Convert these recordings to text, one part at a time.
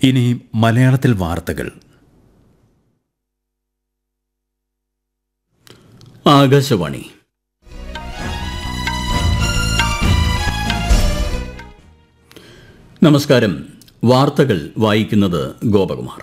ഇനി മലയാളത്തിൽ വാർത്തകൾ ആകാശവാണി നമസ്കാരം വാർത്തകൾ വായിക്കുന്നത് ഗോപകുമാർ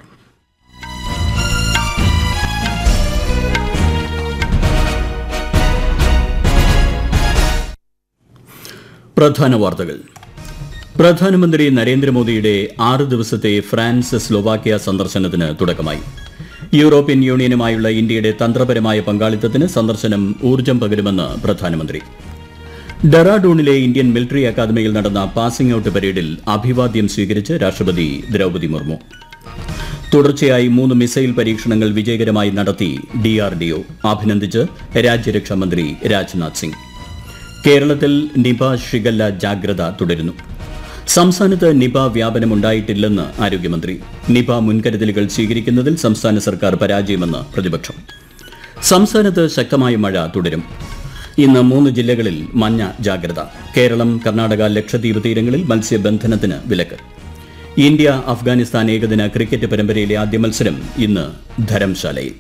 പ്രധാന വാർത്തകൾ പ്രധാനമന്ത്രി നരേന്ദ്രമോദിയുടെ ആറ് ദിവസത്തെ ഫ്രാൻസ് സ്ലൊവാക്യ സന്ദർശനത്തിന് തുടക്കമായി യൂറോപ്യൻ യൂണിയനുമായുള്ള ഇന്ത്യയുടെ തന്ത്രപരമായ പങ്കാളിത്തത്തിന് സന്ദർശനം ഊർജ്ജം പകരുമെന്ന് പ്രധാനമന്ത്രി ഡെറാഡൂണിലെ ഇന്ത്യൻ മിലിറ്ററി അക്കാദമിയിൽ നടന്ന പാസിംഗ് ഔട്ട് പരേഡിൽ അഭിവാദ്യം സ്വീകരിച്ച് രാഷ്ട്രപതി ദ്രൌപതി മുർമു തുടർച്ചയായി മൂന്ന് മിസൈൽ പരീക്ഷണങ്ങൾ വിജയകരമായി നടത്തി ഡിആർഡിഒ അഭിനന്ദിച്ച് രാജ്യരക്ഷാമന്ത്രി രാജ്നാഥ് സിംഗ് കേരളത്തിൽ നിപ ഷിഗല്ല ജാഗ്രത തുടരുന്നു സംസ്ഥാനത്ത് നിപ വ്യാപനമുണ്ടായിട്ടില്ലെന്ന് ആരോഗ്യമന്ത്രി നിപ മുൻകരുതലുകൾ സ്വീകരിക്കുന്നതിൽ സംസ്ഥാന സർക്കാർ പരാജയമെന്ന് പ്രതിപക്ഷം സംസ്ഥാനത്ത് ശക്തമായ മഴ തുടരും ഇന്ന് മൂന്ന് ജില്ലകളിൽ മഞ്ഞ ജാഗ്രത കേരളം കർണാടക ലക്ഷദ്വീപ് തീരങ്ങളിൽ മത്സ്യബന്ധനത്തിന് വിലക്ക് ഇന്ത്യ അഫ്ഗാനിസ്ഥാൻ ഏകദിന ക്രിക്കറ്റ് പരമ്പരയിലെ ആദ്യ മത്സരം ഇന്ന് ധരംശാലയിൽ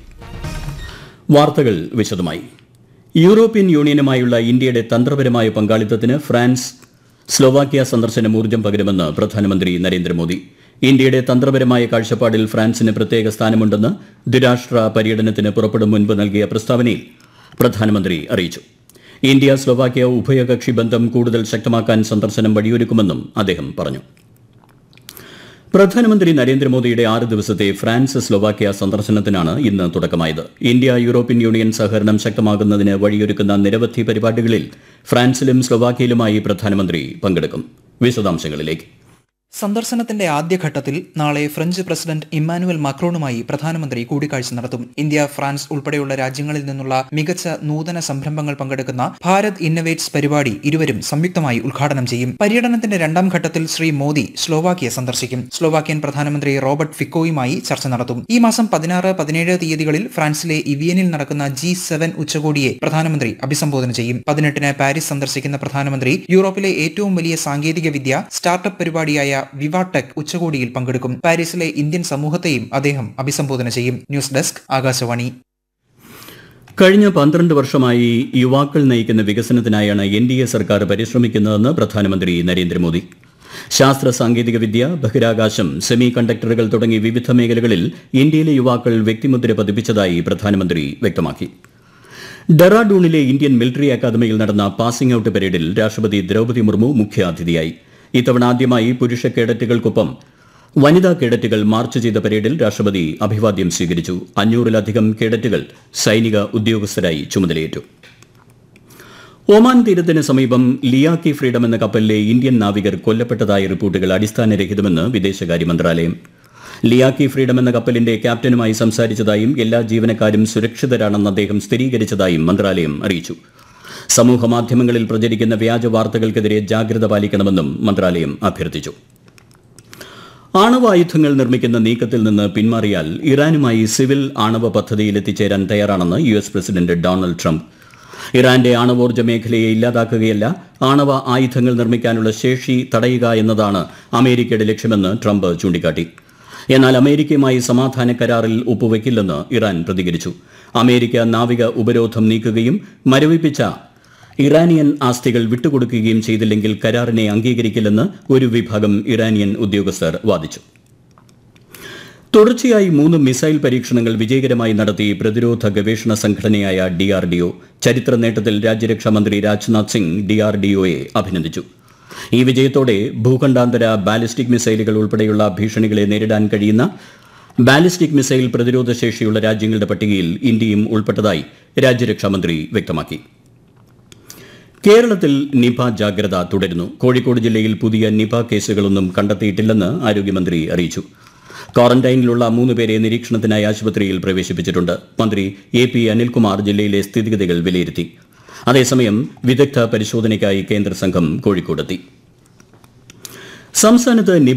വാർത്തകൾ വിശദമായി യൂറോപ്യൻ യൂണിയനുമായുള്ള ഇന്ത്യയുടെ തന്ത്രപരമായ പങ്കാളിത്തത്തിന് ഫ്രാൻസ് സ്ലൊവാക്യ സന്ദർശനം ഊർജ്ജം പകരുമെന്ന് പ്രധാനമന്ത്രി നരേന്ദ്രമോദി ഇന്ത്യയുടെ തന്ത്രപരമായ കാഴ്ചപ്പാടിൽ ഫ്രാൻസിന് പ്രത്യേക സ്ഥാനമുണ്ടെന്ന് ദ്വിരാഷ്ട്ര പര്യടനത്തിന് പുറപ്പെടും മുൻപ് നൽകിയ പ്രസ്താവനയിൽ പ്രധാനമന്ത്രി അറിയിച്ചു ഇന്ത്യ സ്ലൊവാക്യ ഉഭയകക്ഷി ബന്ധം കൂടുതൽ ശക്തമാക്കാൻ സന്ദർശനം വഴിയൊരുക്കുമെന്നും അദ്ദേഹം പറഞ്ഞു പ്രധാനമന്ത്രി നരേന്ദ്രമോദിയുടെ ആറ് ദിവസത്തെ ഫ്രാൻസ് സ്ലൊവാക്യ സന്ദർശനത്തിനാണ് ഇന്ന് തുടക്കമായത് ഇന്ത്യ യൂറോപ്യൻ യൂണിയൻ സഹകരണം ശക്തമാകുന്നതിന് വഴിയൊരുക്കുന്ന നിരവധി പരിപാടികളിൽ ഫ്രാൻസിലും സ്ലൊവാക്യയിലുമായി പ്രധാനമന്ത്രി പങ്കെടുക്കും വിശദാംശങ്ങളിലേക്ക് സന്ദർശനത്തിന്റെ ആദ്യഘട്ടത്തിൽ നാളെ ഫ്രഞ്ച് പ്രസിഡന്റ് ഇമ്മാനുവൽ മാക്രോണുമായി പ്രധാനമന്ത്രി കൂടിക്കാഴ്ച നടത്തും ഇന്ത്യ ഫ്രാൻസ് ഉൾപ്പെടെയുള്ള രാജ്യങ്ങളിൽ നിന്നുള്ള മികച്ച നൂതന സംരംഭങ്ങൾ പങ്കെടുക്കുന്ന ഭാരത് ഇന്നവേറ്റ്സ് പരിപാടി ഇരുവരും സംയുക്തമായി ഉദ്ഘാടനം ചെയ്യും പര്യടനത്തിന്റെ രണ്ടാം ഘട്ടത്തിൽ ശ്രീ മോദി സ്ലോവാക്യ സന്ദർശിക്കും സ്ലോവാക്യൻ പ്രധാനമന്ത്രി റോബർട്ട് ഫിക്കോയുമായി ചർച്ച നടത്തും ഈ മാസം പതിനാറ് പതിനേഴ് തീയതികളിൽ ഫ്രാൻസിലെ ഇവിയനിൽ നടക്കുന്ന ജി സെവൻ ഉച്ചകോടിയെ പ്രധാനമന്ത്രി അഭിസംബോധന ചെയ്യും പതിനെട്ടിന് പാരീസ് സന്ദർശിക്കുന്ന പ്രധാനമന്ത്രി യൂറോപ്പിലെ ഏറ്റവും വലിയ സാങ്കേതിക വിദ്യ സ്റ്റാർട്ടപ്പ് പരിപാടിയായ വിവാടെക് ഉച്ചകോടിയിൽ പങ്കെടുക്കും പാരീസിലെ ഇന്ത്യൻ സമൂഹത്തെയും അദ്ദേഹം അഭിസംബോധന ചെയ്യും ന്യൂസ് ഡെസ്ക് ആകാശവാണി കഴിഞ്ഞ പന്ത്രണ്ട് വർഷമായി യുവാക്കൾ നയിക്കുന്ന വികസനത്തിനായാണ് എൻ ഡി എ സർക്കാർ പരിശ്രമിക്കുന്നതെന്ന് പ്രധാനമന്ത്രി നരേന്ദ്രമോദി ശാസ്ത്ര സാങ്കേതിക വിദ്യ ബഹിരാകാശം സെമി കണ്ടക്ടറുകൾ തുടങ്ങി വിവിധ മേഖലകളിൽ ഇന്ത്യയിലെ യുവാക്കൾ വ്യക്തിമുദ്ര പതിപ്പിച്ചതായി പ്രധാനമന്ത്രി വ്യക്തമാക്കി ഡെറാഡൂണിലെ ഇന്ത്യൻ മിലിറ്ററി അക്കാദമിയിൽ നടന്ന പാസിംഗ് ഔട്ട് പരേഡിൽ രാഷ്ട്രപതി ദ്രൌപതി മുർമു മുഖ്യാതിഥിയായി ഇത്തവണ ആദ്യമായി പുരുഷ കേഡറ്റുകൾക്കൊപ്പം വനിതാ കേഡറ്റുകൾ മാർച്ച് ചെയ്ത പരേഡിൽ രാഷ്ട്രപതി അഭിവാദ്യം സ്വീകരിച്ചു അഞ്ഞൂറിലധികം കേഡറ്റുകൾ സൈനിക ഉദ്യോഗസ്ഥരായി ചുമതലയേറ്റു ഒമാൻ തീരത്തിന് സമീപം ലിയാക്കി ഫ്രീഡം എന്ന കപ്പലിലെ ഇന്ത്യൻ നാവികർ കൊല്ലപ്പെട്ടതായ റിപ്പോർട്ടുകൾ അടിസ്ഥാനരഹിതമെന്ന് വിദേശകാര്യ മന്ത്രാലയം ലിയാക്കി ഫ്രീഡം എന്ന കപ്പലിന്റെ ക്യാപ്റ്റനുമായി സംസാരിച്ചതായും എല്ലാ ജീവനക്കാരും സുരക്ഷിതരാണെന്ന് അദ്ദേഹം സ്ഥിരീകരിച്ചതായും മന്ത്രാലയം അറിയിച്ചു സമൂഹ മാധ്യമങ്ങളിൽ പ്രചരിക്കുന്ന വ്യാജ വാർത്തകൾക്കെതിരെ ജാഗ്രത പാലിക്കണമെന്നും മന്ത്രാലയം അഭ്യർത്ഥിച്ചു ആണവായുധങ്ങൾ നിർമ്മിക്കുന്ന നീക്കത്തിൽ നിന്ന് പിന്മാറിയാൽ ഇറാനുമായി സിവിൽ ആണവ പദ്ധതിയിൽ എത്തിച്ചേരാൻ തയ്യാറാണെന്ന് U S president Donald Trump ഇറാന്റെ ആണവോർജ്ജ മേഖലയെ ഇല്ലാതാക്കുകയല്ല ആണവ ആയുധങ്ങൾ നിർമ്മിക്കാനുള്ള ശേഷി തടയുക എന്നതാണ് അമേരിക്കയുടെ ലക്ഷ്യമെന്ന് ട്രംപ് ചൂണ്ടിക്കാട്ടി എന്നാൽ അമേരിക്കയുമായി സമാധാന കരാറിൽ ഒപ്പുവെക്കില്ലെന്ന് ഇറാൻ പ്രതികരിച്ചു അമേരിക്ക നാവിക ഉപരോധം നീക്കുകയും മരവിപ്പിച്ച ഇറാനിയൻ ആസ്തികൾ വിട്ടുകൊടുക്കുകയും ചെയ്തില്ലെങ്കിൽ കരാറിനെ അംഗീകരിക്കില്ലെന്ന് ഒരു വിഭാഗം ഇറാനിയൻ ഉദ്യോഗസ്ഥർ വാദിച്ചു തുടർച്ചയായി മൂന്ന് മിസൈൽ പരീക്ഷണങ്ങൾ വിജയകരമായി നടത്തി പ്രതിരോധ ഗവേഷണ സംഘടനയായ ഡിആർഡിഒ ചരിത്ര നേട്ടത്തിൽ രാജ്യരക്ഷാമന്ത്രി രാജ്നാഥ് സിംഗ് ഡിആർഡിഒയെ അഭിനന്ദിച്ചു ഈ വിജയത്തോടെ ഭൂഖണ്ഡാന്തര ബാലിസ്റ്റിക് മിസൈലുകൾ ഉൾപ്പെടെയുള്ള ഭീഷണികളെ നേരിടാൻ കഴിയുന്ന ബാലിസ്റ്റിക് മിസൈൽ പ്രതിരോധ ശേഷിയുള്ള രാജ്യങ്ങളുടെ പട്ടികയിൽ ഇന്ത്യയും ഉൾപ്പെട്ടതായി രാജ്യരക്ഷാമന്ത്രി വ്യക്തമാക്കി കേരളത്തിൽ നിപ ജാഗ്രത തുടരുന്നു കോഴിക്കോട് ജില്ലയിൽ പുതിയ നിപ കേസുകളൊന്നും കണ്ടെത്തിയിട്ടില്ലെന്ന് ആരോഗ്യമന്ത്രി അറിയിച്ചു ക്വാറന്റൈനിലുള്ള മൂന്ന് പേരെ നിരീക്ഷണത്തിനായി ആശുപത്രിയിൽ പ്രവേശിപ്പിച്ചിട്ടുണ്ട് മന്ത്രി എ പി അനിൽകുമാർ ജില്ലയിലെ സ്ഥിതിഗതികൾ വിലയിരുത്തി അതേസമയം വിദഗ്ധ പരിശോധനയ്ക്കായി കേന്ദ്ര സംഘം കോഴിക്കോടെത്തി സംസ്ഥാനത്ത്